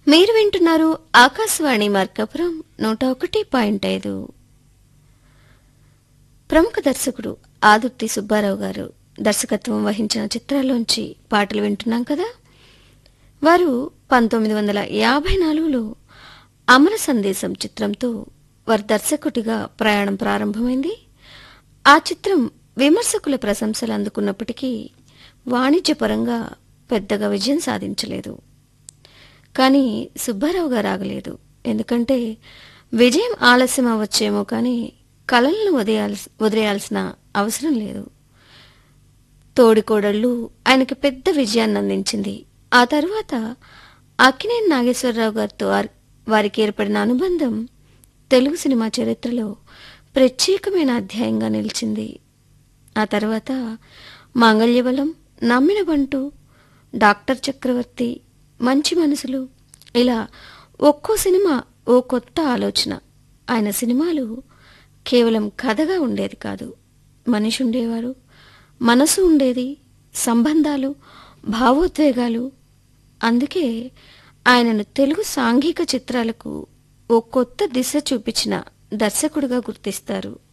మీరు వింటున్నారు ఆకాశవాణి మార్కాపురం నూట ఒకటి పాయింట్ ఐదు ప్రముఖ దర్శకుడు ఆదుర్తి సుబ్బారావు గారు దర్శకత్వం వహించిన చిత్రాల్లోంచి పాటలు వింటున్నాం కదా వారు పంతొమ్మిది వందల యాభై నాలుగులో అమర సందేశం చిత్రంతో వారి దర్శకుడిగా ప్రయాణం ప్రారంభమైంది ఆ చిత్రం విమర్శకుల ప్రశంసలు అందుకున్నప్పటికీ వాణిజ్యపరంగా పెద్దగా విజయం సాధించలేదు కానీ సుబ్బారావు గారు ఆగలేదు ఎందుకంటే విజయం ఆలస్యం అవ్వచ్చేమో కానీ కళలను వదిలేయాల్సి వదిలేయాల్సిన అవసరం లేదు తోడికోడళ్ళు ఆయనకి పెద్ద విజయాన్ని అందించింది ఆ తరువాత అక్కినేని నాగేశ్వరరావు గారితో వారి- వారికి ఏర్పడిన అనుబంధం తెలుగు సినిమా చరిత్రలో ప్రత్యేకమైన అధ్యాయంగా నిలిచింది ఆ తర్వాత మాంగళ్యబలం నమ్మిన బంటు డాక్టర్ చక్రవర్తి మంచి మనసులు ఇలా ఒక్కో సినిమా ఓ కొత్త ఆలోచన ఆయన సినిమాలు కేవలం కథగా ఉండేది కాదు మనిషి ఉండేవారు మనసు ఉండేది సంబంధాలు భావోద్వేగాలు అందుకే ఆయనను తెలుగు సాంఘిక చిత్రాలకు ఓ కొత్త దిశ చూపించిన దర్శకుడిగా గుర్తిస్తారు